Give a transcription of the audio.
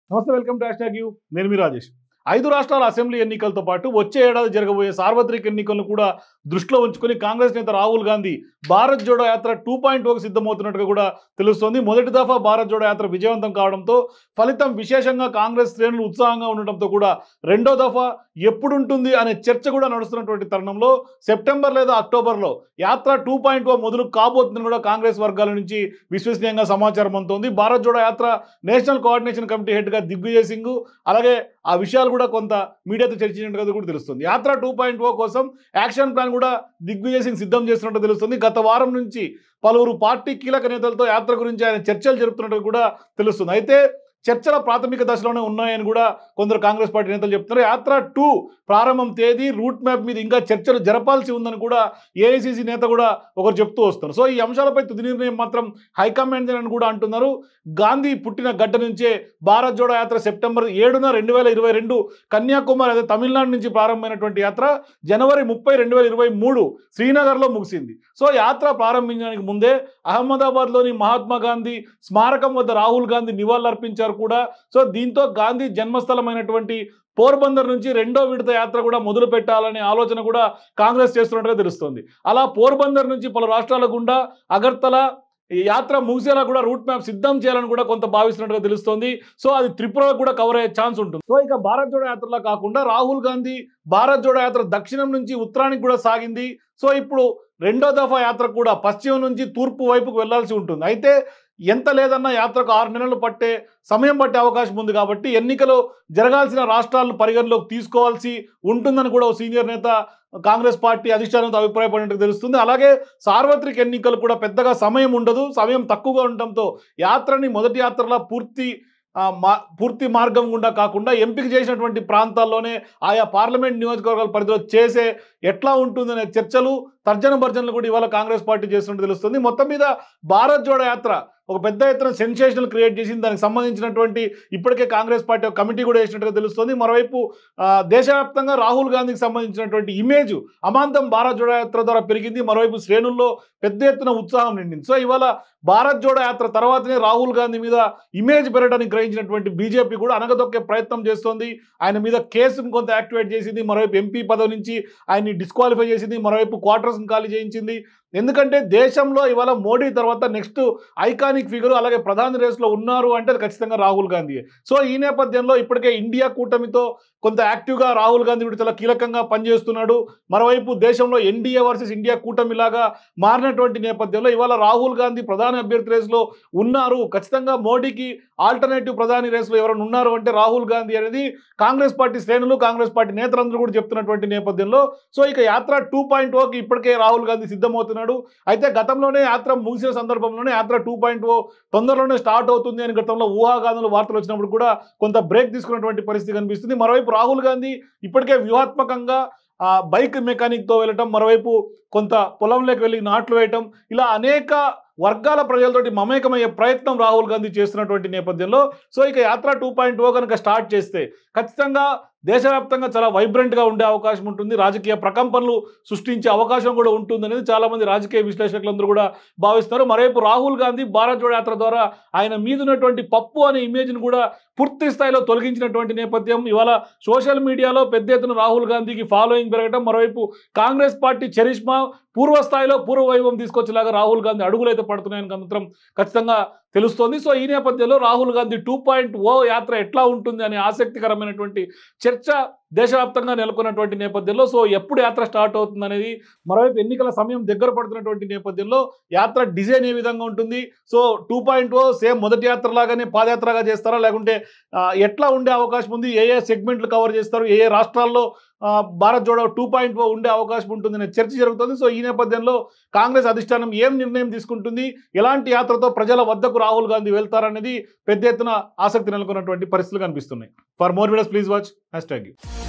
నమస్తే welcome to hashtag U నేను మీ రాజేష్ ఐదు రాష్ట్రాల అసెంబ్లీ ఎన్నికలతో పాటు వచ్చే ఏడాది జరగబోయే సార్వత్రిక ఎన్నికలను కూడా దృష్టిలో ఉంచుకొని కాంగ్రెస్ నేత రాహుల్ గాంధీ భారత్ జోడో యాత్ర టూ పాయింట్ ఓకి సిద్ధమవుతున్నట్టుగా కూడా తెలుస్తోంది మొదటి దఫా భారత్ జోడో యాత్ర విజయవంతం కావడంతో ఫలితం విశేషంగా కాంగ్రెస్ శ్రేణులు ఉత్సాహంగా ఉండటంతో కూడా రెండో దఫా ఎప్పుడుంటుంది అనే చర్చ కూడా నడుస్తున్నటువంటి తరుణంలో సెప్టెంబర్ లేదా అక్టోబర్లో యాత్ర టూ పాయింట్ ఓ మొదలు కాబోతుందని కూడా కాంగ్రెస్ వర్గాల నుంచి విశ్వసనీయంగా సమాచారం అందుతోంది భారత్ జోడో యాత్ర నేషనల్ కోఆర్డినేషన్ కమిటీ హెడ్గా దిగ్విజయ్ సింగ్ అలాగే ఆ విషయాలు కూడా కొంత మీడియాతో చర్చించినట్టుగా కూడా తెలుస్తుంది యాత్ర టూ పాయింట్ ఓ కోసం యాక్షన్ ప్లాన్ కూడా దిగ్విజయ్ సింగ్ సిద్ధం చేస్తున్నట్టు తెలుస్తుంది గత వారం నుంచి పలువురు పార్టీ కీలక నేతలతో యాత్ర గురించి ఆయన చర్చలు జరుపుతున్నట్టు కూడా తెలుస్తుంది అయితే చర్చల ప్రాథమిక దశలోనే ఉన్నాయని కూడా కొందరు కాంగ్రెస్ పార్టీ నేతలు చెప్తున్నారు యాత్ర టూ ప్రారంభం తేదీ రూట్ మ్యాప్ మీద ఇంకా చర్చలు జరపాల్సి ఉందని కూడా ఏఐసిసి నేత కూడా ఒకరు చెప్తూ వస్తున్నారు సో ఈ అంశాలపై తుది నిర్ణయం మాత్రం హైకమాండ్ అని కూడా అంటున్నారు గాంధీ పుట్టిన గడ్డ నుంచే భారత్ జోడో యాత్ర సెప్టెంబర్ ఏడున రెండు వేల ఇరవై రెండు కన్యాకుమారి అదే తమిళనాడు నుంచి ప్రారంభమైనటువంటి యాత్ర జనవరి ముప్పై రెండు వేల ఇరవై మూడు శ్రీనగర్లో ముగిసింది సో యాత్ర ప్రారంభించడానికి ముందే అహ్మదాబాద్లోని మహాత్మా గాంధీ స్మారకం వద్ద రాహుల్ గాంధీ నివాళులర్పించారు కూడా సో దీంతో గాంధీ జన్మస్థలమైనటువంటి పోర్బందర్ నుంచి రెండో విడత యాత్ర కూడా మొదలు పెట్టాలనే ఆలోచన కూడా కాంగ్రెస్ చేస్తున్నట్టుగా తెలుస్తుంది అలా పోర్బందర్ నుంచి పలు రాష్ట్రాల గుండా అగర్తల ఈ యాత్ర ముగిసేలా కూడా రూట్ మ్యాప్ సిద్ధం చేయాలని కూడా కొంత భావిస్తున్నట్టుగా తెలుస్తోంది సో అది త్రిపుర కూడా కవర్ అయ్యే ఛాన్స్ ఉంటుంది సో ఇక భారత్ జోడో యాత్రలా కాకుండా రాహుల్ గాంధీ భారత్ జోడో యాత్ర దక్షిణం నుంచి ఉత్తరానికి కూడా సాగింది సో ఇప్పుడు రెండో దఫా యాత్ర కూడా పశ్చిమం నుంచి తూర్పు వైపుకు వెళ్లాల్సి ఉంటుంది అయితే ఎంత లేదన్నా యాత్రకు ఆరు నెలలు పట్టే సమయం పట్టే అవకాశం ఉంది కాబట్టి ఎన్నికలు జరగాల్సిన రాష్ట్రాలను పరిగణలోకి తీసుకోవాల్సి ఉంటుందని కూడా ఓ సీనియర్ నేత కాంగ్రెస్ పార్టీ అధిష్టానంతో అభిప్రాయపడినట్టు తెలుస్తుంది అలాగే సార్వత్రిక ఎన్నికలు కూడా పెద్దగా సమయం ఉండదు సమయం తక్కువగా ఉండటంతో యాత్రని మొదటి యాత్రలా పూర్తి ఆ, మా పూర్తి మార్గం గుండా కాకుండా ఎంపిక చేసినటువంటి ప్రాంతాల్లోనే ఆయా పార్లమెంట్ నియోజకవర్గాల పరిధిలో చేసే ఎట్లా ఉంటుందనే చర్చలు తర్జన భర్జనలు కూడా ఇవాళ కాంగ్రెస్ పార్టీ చేస్తున్నట్టు తెలుస్తుంది మొత్తం మీద భారత్ జోడో యాత్ర ఒక పెద్ద ఎత్తున సెన్సేషనల్ క్రియేట్ చేసింది దానికి సంబంధించినటువంటి ఇప్పటికే కాంగ్రెస్ పార్టీ ఒక కమిటీ కూడా వేసినట్టుగా తెలుస్తుంది మరోవైపు ఆ, దేశవ్యాప్తంగా రాహుల్ గాంధీకి సంబంధించినటువంటి ఇమేజ్ అమాంతం భారత్ జోడో యాత్ర ద్వారా పెరిగింది మరోవైపు శ్రేణుల్లో పెద్ద ఎత్తున ఉత్సాహం నిండింది సో ఇవాళ భారత్ జోడో యాత్ర తర్వాతనే రాహుల్ గాంధీ మీద ఇమేజ్ పెరగడానికి గ్రహించినటువంటి బీజేపీ కూడా అనగదొక్కే ప్రయత్నం చేస్తోంది ఆయన మీద కేసును కొంత యాక్టివేట్ చేసింది మరోవైపు ఎంపీ పదవి నుంచి ఆయన్ని డిస్క్వాలిఫై చేసింది మరోవైపు క్వార్టర్స్ని ఖాళీ చేయించింది ఎందుకంటే దేశంలో ఇవాళ మోడీ తర్వాత నెక్స్ట్ ఐకానిక్ ఫిగర్ అలాగే ప్రధాని రేస్లో ఉన్నారు అంటే అది ఖచ్చితంగా రాహుల్ గాంధీ సో ఈ నేపథ్యంలో ఇప్పటికే ఇండియా కూటమితో కొంత యాక్టివ్గా రాహుల్ గాంధీ కూడా చాలా కీలకంగా పనిచేస్తున్నాడు మరోవైపు దేశంలో ఎన్డీఏ వర్సెస్ ఇండియా కూటమిలాగా మారినటువంటి నేపథ్యంలో ఇవాళ రాహుల్ గాంధీ ప్రధాని అభ్యర్థి రేస్లో ఉన్నారు ఖచ్చితంగా మోడీకి ఆల్టర్నేటివ్ ప్రధాని రేస్లో ఎవరైనా ఉన్నారు అంటే రాహుల్ గాంధీ అనేది కాంగ్రెస్ పార్టీ శ్రేణులు కాంగ్రెస్ పార్టీ నేతలందరూ కూడా చెప్తున్నటువంటి నేపథ్యంలో సో ఇక యాత్ర టూ పాయింట్ ఓకి ఇప్పటికే రాహుల్ గాంధీ సిద్ధమవుతున్నాడు అయితే గతంలోనే యాత్ర ముగిసిన సందర్భంలోనే యాత్ర టూ పాయింట్ ఓ తొందరలోనే స్టార్ట్ అవుతుంది అని గతంలో ఊహాగానాలు వార్తలు వచ్చినప్పుడు కూడా కొంత బ్రేక్ తీసుకున్నటువంటి పరిస్థితి కనిపిస్తుంది మరోవైపు రాహుల్ గాంధీ ఇప్పటికే వ్యూహాత్మకంగా ఆ, బైక్ మెకానిక్తో వెళ్ళటం మరోవైపు కొంత పొలంలోకి వెళ్ళి నాట్లు వేయటం ఇలా అనేక వర్గాల ప్రజలతోటి మమేకమయ్యే ప్రయత్నం రాహుల్ గాంధీ చేస్తున్నటువంటి నేపథ్యంలో సో ఇక యాత్ర టూ పాయింట్ ఓ కనుక స్టార్ట్ చేస్తే ఖచ్చితంగా దేశవ్యాప్తంగా చాలా వైబ్రెంట్గా ఉండే అవకాశం ఉంటుంది రాజకీయ ప్రకంపనలు సృష్టించే అవకాశం కూడా ఉంటుంది అనేది చాలామంది రాజకీయ విశ్లేషకులందరూ కూడా భావిస్తారు మరోవైపు రాహుల్ గాంధీ భారత్ జోడో యాత్ర ద్వారా ఆయన మీద ఉన్నటువంటి పప్పు అనే ఇమేజ్ను కూడా పూర్తి స్థాయిలో తొలగించినటువంటి నేపథ్యం ఇవాళ సోషల్ మీడియాలో పెద్ద ఎత్తున రాహుల్ గాంధీకి ఫాలోయింగ్ పెరగడం మరోవైపు కాంగ్రెస్ పార్టీ చరిష్మా పూర్వ స్థాయిలో పూర్వ వైభవం తీసుకొచ్చేలాగా రాహుల్ గాంధీ అడుగులు అయితే పడుతున్నాయని మాత్రం ఖచ్చితంగా తెలుస్తోంది సో ఈ నేపథ్యంలో Rahul Gandhi two point O యాత్ర ఎట్లా ఉంటుంది అనే ఆసక్తికరమైనటువంటి చర్చ దేశవ్యాప్తంగా నెలకొన్నటువంటి నేపథ్యంలో సో ఎప్పుడు యాత్ర స్టార్ట్ అవుతుంది అనేది మరోవైపు ఎన్నికల సమయం దగ్గర పడుతున్నటువంటి నేపథ్యంలో యాత్ర డిజైన్ ఏ విధంగా ఉంటుంది so two point O same మొదటి యాత్ర లాగానే పాదయాత్రగా చేస్తారా లేకుంటే ఆ, ఎట్లా ఉండే అవకాశం ఉంది ఏ ఏ సెగ్మెంట్లు కవర్ చేస్తారు ఏ ఏ రాష్ట్రాల్లో ఆ, Bharat Jodo two point O ఉండే అవకాశం ఉంటుందనే చర్చ జరుగుతుంది సో ఈ నేపథ్యంలో కాంగ్రెస్ అధిష్టానం ఏం నిర్ణయం తీసుకుంటుంది ఎలాంటి యాత్రతో ప్రజల వద్దకు రాహుల్ గాంధీ వెళ్తారనేది పెద్ద ఎత్తున ఆసక్తి నెలకొన్నటువంటి పరిస్థితులు కనిపిస్తున్నాయి for more videos please watch hash tag